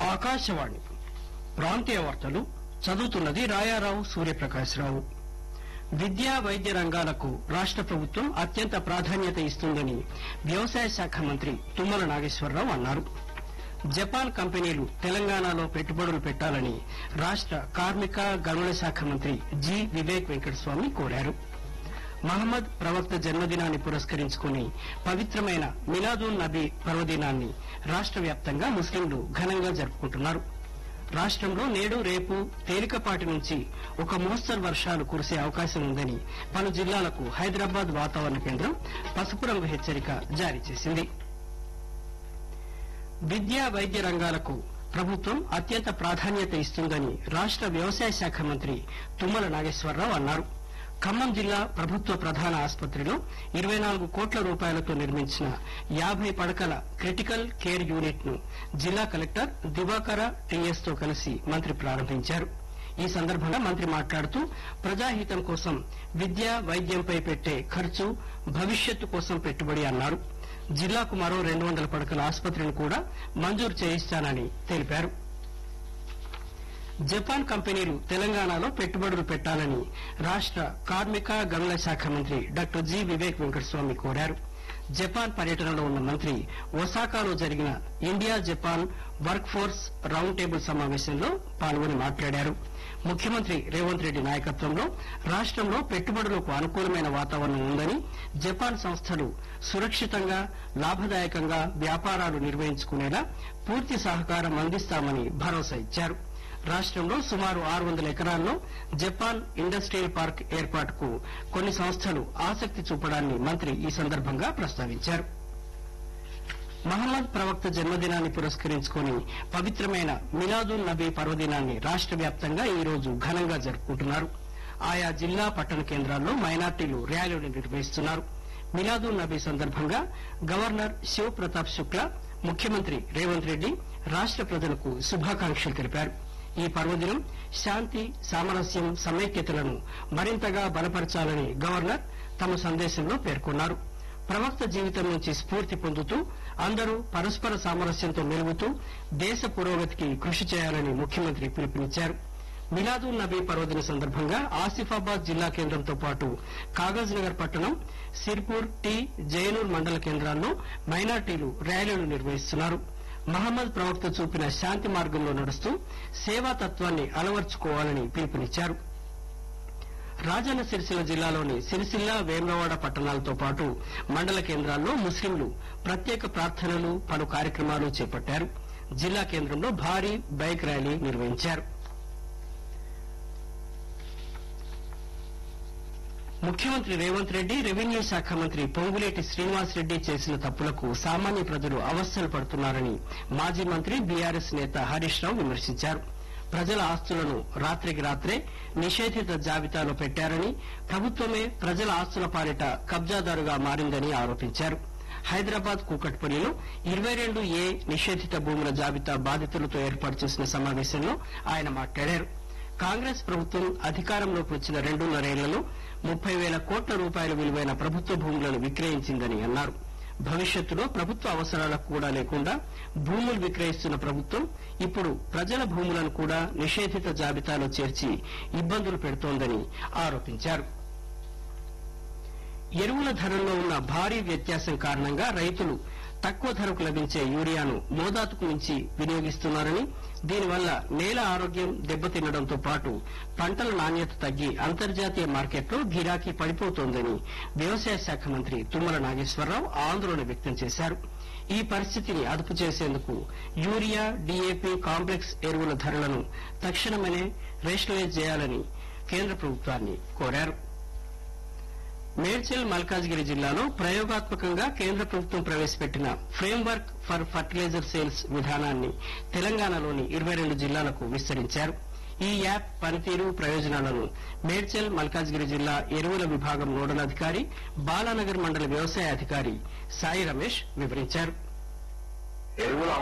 ఆకాశవాణి ప్రాంతీయ వార్తలు చదువుతున్నది రాయారావు సూర్యప్రకాశ్రావు విద్యా వైద్య రంగాలకు రాష్ట ప్రభుత్వం అత్యంత ప్రాధాన్యత ఇస్తుందని వ్యవసాయ శాఖ మంత్రి తుమ్మల నాగేశ్వరరావు అన్నారు జపాన్ కంపెనీలు తెలంగాణలో పెట్టుబడులు పెట్టాలని రాష్ట కార్మిక గనుల శాఖ మంత్రి జి వివేక్ వెంకటస్వామి కోరారు మహమ్మద్ ప్రవక్త జన్మదినాన్ని పురస్కరించుకుని పవిత్రమైన మిలాదున్ నబీ పర్వదినాన్ని రాష్ట వ్యాప్తంగా ముస్లింలు ఘనంగా జరుపుకుంటున్నారు రాష్టంలో నేడు రేపు తేలికపాటి నుంచి ఒక మోస్తరు వర్షాలు కురిసే అవకాశం ఉందని పలు జిల్లాలకు హైదరాబాద్ వాతావరణ కేంద్రం పసుపు రంగు హెచ్చరిక జారీ చేసింది విద్యా వైద్య రంగాలకు ప్రభుత్వం అత్యంత ప్రాధాన్యత ఇస్తుందని రాష్ట వ్యవసాయ శాఖ మంత్రి తుమ్మల నాగేశ్వరరావు అన్నారు ఖమ్మం జిల్లా ప్రభుత్వ ప్రధాన ఆసుపత్రిలో ఇరవై నాలుగు కోట్ల రూపాయలతో నిర్మించిన యాభై పడకల క్రిటికల్ కేర్ యూనిట్ ను జిల్లా కలెక్టర్ దివాకర టీఎస్ తో కలిసి మంత్రి ప్రారంభించారు ఈ సందర్భంగా మంత్రి మాట్లాడుతూ ప్రజాహితం కోసం విద్య వైద్యంపై పెట్టే ఖర్చు భవిష్యత్తు కోసం పెట్టుబడి అన్నారు జిల్లాకు మరో రెండు వందల పడకల ఆసుపత్రిని కూడా మంజూరు చేయిస్తానని తెలిపారు జపాన్ కంపెనీలు తెలంగాణలో పెట్టుబడులు పెట్టాలని రాష్ట కార్మిక గనుల శాఖ మంత్రి డాక్టర్ జి వివేక్ వెంకటస్వామి కోరారు జపాన్ పర్యటనలో ఉన్న మంత్రి ఒసాకాలో జరిగిన India Japan workforce round table సమావేశంలో పాల్గొని మాట్లాడారు ముఖ్యమంత్రి రేవంత్ రెడ్డి నాయకత్వంలో రాష్టంలో పెట్టుబడులకు అనుకూలమైన వాతావరణం ఉందని జపాన్ సంస్థలు సురక్షితంగా లాభదాయకంగా వ్యాపారాలు నిర్వహించుకునేలా పూర్తి సహకారం అందిస్తామని భరోసా ఇచ్చారు రాష్టంలో సుమారు ఆరు వందల ఎకరాల్లో జపాన్ ఇండస్ట్రియల్ పార్క్ ఏర్పాటుకు కొన్ని సంస్థలు ఆసక్తి చూపడాన్ని మంత్రి ఈ సందర్భంగా ప్రస్తావించారు మహమ్మద్ ప్రవక్త జన్మదినాన్ని పురస్కరించుకుని పవిత్రమైన మిలాదున్ నబీ పర్వదినాన్ని రాష్ట వ్యాప్తంగా ఈ రోజు ఘనంగా జరుపుకుంటున్నారు ఆయా జిల్లా పట్టణ కేంద్రాల్లో మైనార్టీలు ర్యాలీలు నిర్వహిస్తున్నారు మిలాదున్ నబీ సందర్భంగా గవర్నర్ శివ్ ప్రతాప్ శుక్లా ముఖ్యమంత్రి రేవంత్ రెడ్డి రాష్ట ప్రజలకు శుభాకాంక్షలు తెలిపారు ఈ పర్వదినం శాంతి సామరస్యం సమైక్యతలను మరింతగా బలపరచాలని గవర్నర్ తమ సందేశంలో పేర్కొన్నారు ప్రవక్త జీవితం నుంచి స్ఫూర్తి పొందుతూ అందరూ పరస్పర సామరస్యంతో మెలుగుతూ దేశ పురోగతికి కృషి చేయాలని ముఖ్యమంత్రి పిలుపునిచ్చారు మిలాదున్ నబీ పర్వదిన సందర్భంగా ఆసిఫాబాద్ జిల్లా కేంద్రంతో పాటు కాగజ్ నగర్ పట్టణం సిర్పూర్ టి జైనూర్ మండల కేంద్రాల్లో మైనార్టీలు ర్యాలీలు నిర్వహిస్తున్నారు మహమ్మద్ ప్రవక్త చూపిన శాంతి మార్గంలో నడుస్తూ సేవాతత్వాన్ని అలవర్చుకోవాలని పిలుపునిచ్చారు రాజన్న సిరిసిల్ల జిల్లాలోని సిరిసిల్ల వేములవాడ పట్టణాలతో పాటు మండల కేంద్రాల్లో ముస్లింలు ప్రత్యేక ప్రార్థనలు పలు కార్యక్రమాలు చేపట్టారు జిల్లా కేంద్రంలో భారీ బైక్ ర్యాలీ నిర్వహించారు ముఖ్యమంత్రి రేవంత్ రెడ్డి రెవెన్యూ శాఖ మంత్రి పొంగులేటి శ్రీనివాస్ రెడ్డి చేసిన తప్పులకు సామాన్య ప్రజలు అవస్థలు పడుతున్నారని మాజీ మంత్రి బీఆర్ఎస్ నేత హరీష్ రావు విమర్శించారు ప్రజల ఆస్తులను రాత్రికి రాత్రే నిషేధిత జాబితాలో పెట్టారని ప్రభుత్వమే ప్రజల ఆస్తుల పాలిట కబ్జాదారుగా మారిందని ఆరోపించారు హైదరాబాద్ కూకట్పల్లిలో ఇరవై రెండు ఏ నిషేధిత భూముల జాబితా బాధితులతో ఏర్పాటు చేసిన సమావేశంలో ఆయన మాట్లాడారు కాంగ్రెస్ ప్రభుత్వం అధికారంలోకి వచ్చిన రెండున్నరేళ్లలో ముప్పై వేల కోట్ల రూపాయల విలువైన ప్రభుత్వ భూములను విక్రయించిందని అన్నారు భవిష్యత్తులో ప్రభుత్వ అవసరాలకు కూడా లేకుండా భూములు విక్రయిస్తున్న ప్రభుత్వం ఇప్పుడు ప్రజల భూములను కూడా నిషేధిత జాబితాలో చేర్చి ఇబ్బందులు పెడుతోందని ఆరోపించారు ఎరువుల ధరల్లో ఉన్న భారీ వ్యత్యాసం కారణంగా రైతులు తక్కువ ధరకు లభించే యూరియాను మోతాదుకు మించి వినియోగిస్తున్నారని దీనివల్ల నేల ఆరోగ్యం దెబ్బతినడంతో పాటు పంటల నాణ్యత తగ్గి అంతర్జాతీయ మార్కెట్లో గిరాకీ పడిపోతోందని వ్యవసాయ శాఖ మంత్రి తుమ్మల నాగేశ్వరరావు ఆందోళన వ్యక్తం చేశారు ఈ పరిస్థితిని అదుపు చేసేందుకు యూరియా డీఏపీ కాంప్లెక్స్ ఎరువుల ధరలను తక్షణమే రేషనలైజ్ చేయాలని కేంద్ర ప్రభుత్వాన్ని కోరారు మేడ్చల్ మల్కాజ్గిరి జిల్లాలో ప్రయోగాత్మకంగా కేంద్ర ప్రభుత్వం ప్రవేశపెట్టిన ఫ్రేమ్వర్క్ ఫర్ ఫర్టిలైజర్ సేల్స్ విధానాన్ని తెలంగాణలోని ఇరవై రెండు జిల్లాలకు విస్తరించారు ఈ యాప్ పనితీరు ప్రయోజనాలను మేడ్చల్ మల్కాజ్గిరి జిల్లా ఎరువుల విభాగం నోడల్ అధికారి బాలానగర్ మండల వ్యవసాయ అధికారి సాయి రమేష్ వివరించారు ఎరువుల